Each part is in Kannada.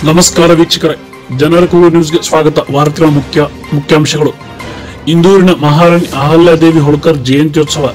ನಮಸ್ಕಾರ ವೀಕ್ಷಕರೇ ಜನರ ಕೂಗು ನ್ಯೂಸ್ಗೆ ಸ್ವಾಗತ ವಾರ್ತೆಗಳ ಮುಖ್ಯ ಮುಖ್ಯಾಂಶಗಳು ಇಂದೂರಿನ ಮಹಾರಾಣಿ ಅಹಲ್ಯಾದೇವಿ ಹೋಳ್ಕರ್ ಜಯಂತ್ಯೋತ್ಸವ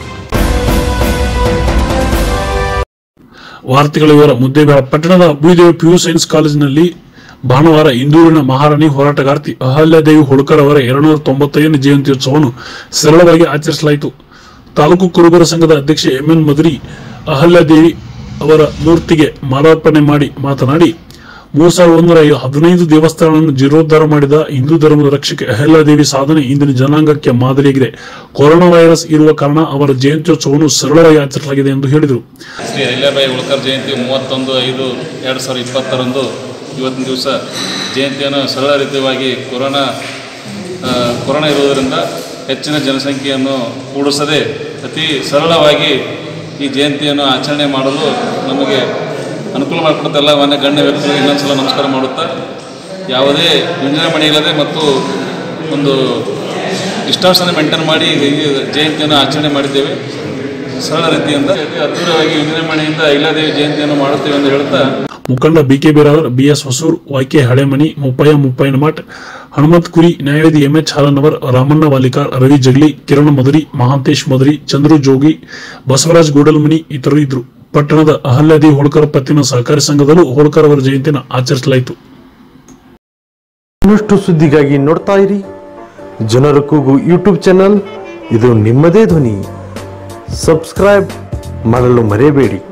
ವಾರ್ತೆಗಳ ವಿವರ ಮುದ್ದೇಬೇಡ ಪಟ್ಟಣದ ಅಭ್ಯುದಯ ಪಿಯು ಸೈನ್ಸ್ ಕಾಲೇಜಿನಲ್ಲಿ ಭಾನುವಾರ ಇಂದೂರಿನ ಮಹಾರಾಣಿ ಹೋರಾಟಗಾರ್ತಿ ಅಹಲ್ಯಾದೇವಿ ಹೋಳ್ಕರ್ ಅವರ ಎರಡ್ನೂರ ತೊಂಬತ್ತೈದನೇ ಜಯಂತ್ಯೋತ್ಸವವನ್ನು ಸರಳವಾಗಿ ಆಚರಿಸಲಾಯಿತು ತಾಲೂಕು ಕುರುಬರ ಸಂಘದ ಅಧ್ಯಕ್ಷ ಎಂಎನ್ ಮದುರಿ ಅಹಲ್ಯಾದೇವಿ ಅವರ ಮೂರ್ತಿಗೆ ಮಾಲಾರ್ಪಣೆ ಮಾಡಿ ಮಾತನಾಡಿ ಮೂರ್ ಸಾವಿರದ ಒಂದರ ಹದಿನೈದು ದೇವಸ್ಥಾನಗಳನ್ನು ಜೀರ್ಣೋದ್ಧಾರ ಮಾಡಿದ ಹಿಂದೂ ಧರ್ಮದ ರಕ್ಷಕ ಅಹಲ್ಯಾದೇವಿ ಸಾಧನೆ ಇಂದಿನ ಜನಾಂಗಕ್ಕೆ ಮಾದರಿಯಾಗಿದೆ ಕೊರೋನಾ ವೈರಸ್ ಇರುವ ಕಾರಣ ಅವರ ಜಯಂತ್ಯೋತ್ಸವವನ್ನು ಸರಳವಾಗಿ ಆಚರಿಸಲಾಗಿದೆ ಎಂದು ಹೇಳಿದರು ಶ್ರೀ ಅಹಿಲ್ಯಾಬಾಯಿ ಹೋಳ್ಕರ್ ಜಯಂತಿ ಮೂವತ್ತೊಂದು ಐದು ಎರಡು ಸಾವಿರದ ಇಪ್ಪತ್ತರಂದು ಇವತ್ತಿನ ದಿವಸ ಜಯಂತಿಯನ್ನು ಸರಳ ರೀತಿಯಾಗಿ ಕೊರೋನಾ ಆ, ಕೊರೋನಾ ಇರುವುದರಿಂದ ಹೆಚ್ಚಿನ ಜನಸಂಖ್ಯೆಯನ್ನು ಕೂಡಿಸದೆ ಅತಿ ಸರಳವಾಗಿ ಈ ಜಯಂತಿಯನ್ನು ಆಚರಣೆ ಮಾಡಲು ನಮಗೆ ಅನುಕೂಲ ಮಾಡಿಕೊಡುತ್ತೆಲ್ಲ ಮಾನ್ಯ ಗಣ್ಯ ವ್ಯಕ್ತಿಗಳಿಗೆ ಇನ್ನೊಂದು ಸಲ ನಮಸ್ಕಾರ ಮಾಡುತ್ತಾ ಯಾವುದೇ ವಿಜೃಂಭಣೆ ಇಲ್ಲದೆ ಮತ್ತು ಒಂದು ಇಷ್ಟಾಂಶನ ಮೇಂಟೈನ್ ಮಾಡಿ ಈ ಜಯಂತಿಯನ್ನು ಆಚರಣೆ ಮಾಡಿದ್ದೇವೆ ಸರಳ ರೀತಿಯಿಂದ ಅತಿ ಅದ್ಭುತವಾಗಿ ವಿಜೃಂಭಣೆಯಿಂದ ಇಲ್ಲಾದೇವಿ ಜಯಂತಿಯನ್ನು ಮಾಡುತ್ತೇವೆ ಎಂದು ಹೇಳುತ್ತಾ ಮುಖಂಡ BK Biradar BS Hosur YK Halemani Muppayya ಮುಪ್ಪಯ್ಯನ ಮಠ್ ಹನುಮಂತ್ ಕುರಿ ನ್ಯಾಯವಾದಿ ಎಂಎಚ್ ಹಾಲನವರ್ ರಾಮಣ್ಣ ವಾಲಿಕಾರ್ ರವಿ ಜಗ್ಲಿ ಕಿರಣ್ ಮಧುರಿ ಮಹಾಂತೇಶ್ ಮಧುರಿ ಚಂದ್ರು ಜೋಗಿ ಬಸವರಾಜ್ ಗೂಡಲ್ಮನಿ ಇತರರು ಇದ್ರು ಪಟ್ಟಣದ ಅಹಲ್ಯಾದೇವಿ ಹೋಳ್ಕರ್ ಪತ್ತಿನ ಸಹಕಾರಿ ಸಂಘದಲ್ಲೂ ಹೋಳ್ಕರ್ ಅವರ ಜಯಂತಿಯನ್ನು ಆಚರಿಸಲಾಯಿತು ಇನ್ನಷ್ಟು ಸುದ್ದಿಗಾಗಿ ನೋಡ್ತಾ ಇರಿ ಜನರ ಕೂಗು ಯೂಟ್ಯೂಬ್ ಚಾನಲ್ ಇದು ನಿಮ್ಮದೇ ಧ್ವನಿ ಸಬ್ಸ್ಕ್ರೈಬ್ ಮಾಡಲು ಮರೆಯಬೇಡಿ